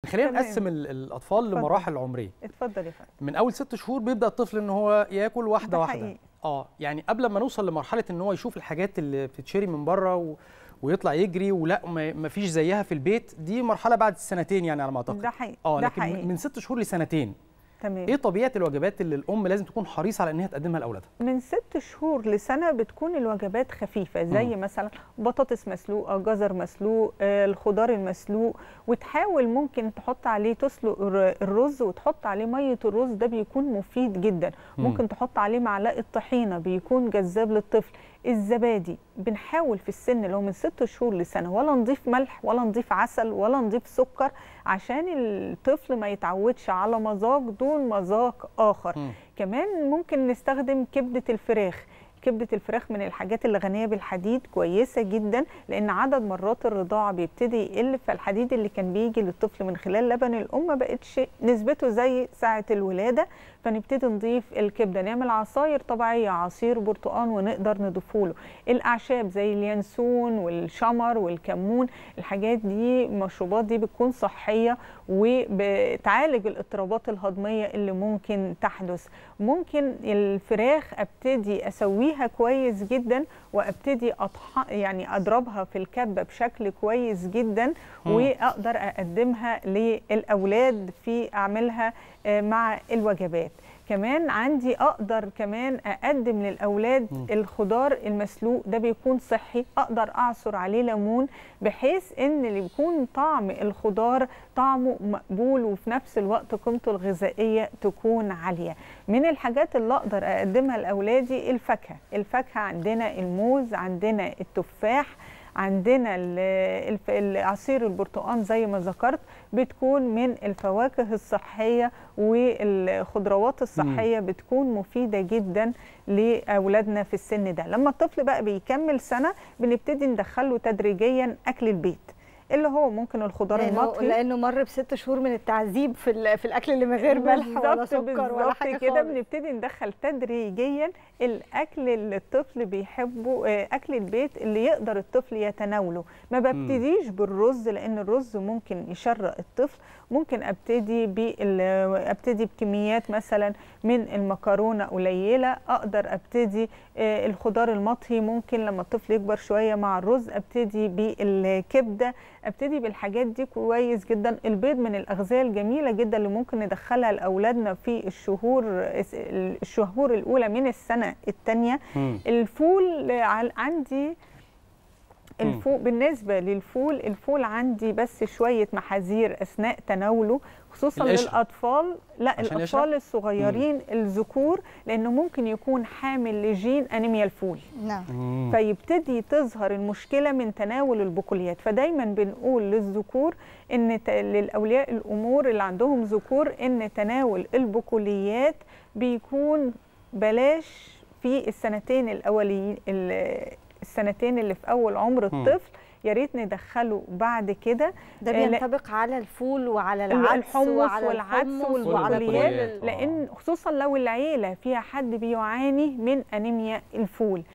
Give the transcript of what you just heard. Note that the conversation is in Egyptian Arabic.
خلينا تمام. نقسم ال- الاطفال اتفضل. لمراحل عمريه اتفضل يا فندم من اول ست شهور بيبدا الطفل ان هو ياكل واحده ده واحده حقيقي. اه يعني قبل ما نوصل لمرحله ان هو يشوف الحاجات اللي بتتشري من بره و... ويطلع يجري ولا ما ما فيش زيها في البيت دي مرحله بعد السنتين يعني على ما اعتقد ده حقيقي اه ده لكن حقيقي. من- من ست شهور لسنتين تمام ايه طبيعه الوجبات اللي الام لازم تكون حريصه على ان هي تقدمها لاولادها من ست شهور لسنة بتكون الوجبات خفيفة زي مم. مثلا بطاطس مسلوقة جزر مسلوق آه، الخضار المسلوق وتحاول ممكن تحط عليه تسلق الر- الرز وتحط عليه مية الرز ده بيكون مفيد جدا مم. ممكن تحط عليه معلقة طحينة بيكون جذاب للطفل الزبادي بنحاول في السن اللي هو من ست شهور لسنة ولا نضيف ملح ولا نضيف عسل ولا نضيف سكر عشان الطفل ما يتعودش على مذاق دون مذاق آخر مم. كمان ممكن نستخدم كبدة الفراخ كبدة الفراخ من الحاجات اللي غنية بالحديد كويسة جدا لأن عدد مرات الرضاعة بيبتدي يقل فالحديد اللي كان بيجي للطفل من خلال لبن الأم ما بقتش نسبته زي ساعة الولادة فنبتدي نضيف الكبدة نعمل عصاير طبيعية عصير برتقان ونقدر نضيفه له الأعشاب زي اليانسون والشمر والكمون الحاجات دي المشروبات دي بتكون صحية وبتعالج الاضطرابات الهضمية اللي ممكن تحدث ممكن الفراخ ابتدي اسويها كويس جدا وابتدي أطح... يعني اضربها في الكبه بشكل كويس جدا مم. واقدر اقدمها للاولاد في اعملها آه، مع الوجبات كمان عندي اقدر كمان اقدم للاولاد مم. الخضار المسلوق ده بيكون صحي اقدر اعصر عليه ليمون بحيث ان اللي بيكون طعم الخضار طعمه مقبول وفي نفس الوقت قيمته الغذائيه تكون عاليه من الحاجات اللي اقدر اقدمها لاولادي الفاكهه الفاكهه عندنا الموز عندنا التفاح عندنا ال- الف- العصير البرتقال زي ما ذكرت بتكون من الفواكه الصحيه والخضروات الصحيه بتكون مفيده جدا لاولادنا في السن ده لما الطفل بقى بيكمل سنه بنبتدي ندخله تدريجيا اكل البيت اللي هو ممكن الخضار لانه المطهي لانه مر بست شهور من التعذيب في ال- في الاكل اللي من غير ملح ولا بالظبط- سكر ولا بالظبط حاجه كده خالص بنبتدي ندخل تدريجيا الاكل اللي الطفل بيحبه آه، اكل البيت اللي يقدر الطفل يتناوله ما ببتديش بالرز لان الرز ممكن يشرق الطفل ممكن ابتدي بال ابتدي بكميات مثلا من المكرونه قليله اقدر ابتدي آه، الخضار المطهي ممكن لما الطفل يكبر شويه مع الرز ابتدي بالكبده ابتدي بالحاجات دي كويس جدا البيض من الاغذيه الجميله جدا اللي ممكن ندخلها لاولادنا في الشهور الشهور الاولى من السنه الثانيه مم. الفول عل- عندي مم. الفول بالنسبه للفول الفول عندي بس شويه محاذير اثناء تناوله خصوصا القشرة. للاطفال لا عشان الاطفال يشرب؟ الصغيرين الذكور لانه ممكن يكون حامل لجين انيميا الفول نعم مم. فيبتدي تظهر المشكله من تناول البقوليات فدايما بنقول للذكور ان ت- للاولياء الامور اللي عندهم ذكور ان تناول البقوليات بيكون بلاش في السنتين الاوليين ال- السنتين اللي في اول عمر مم. الطفل يا ريت ندخله بعد كده ده آه، لا- بينطبق على الفول وعلى العدس الحمص وعلى والعدس الحمص وعلى كل والبقوليات. ال- لان خصوصا لو العيله فيها حد بيعاني من انيميا الفول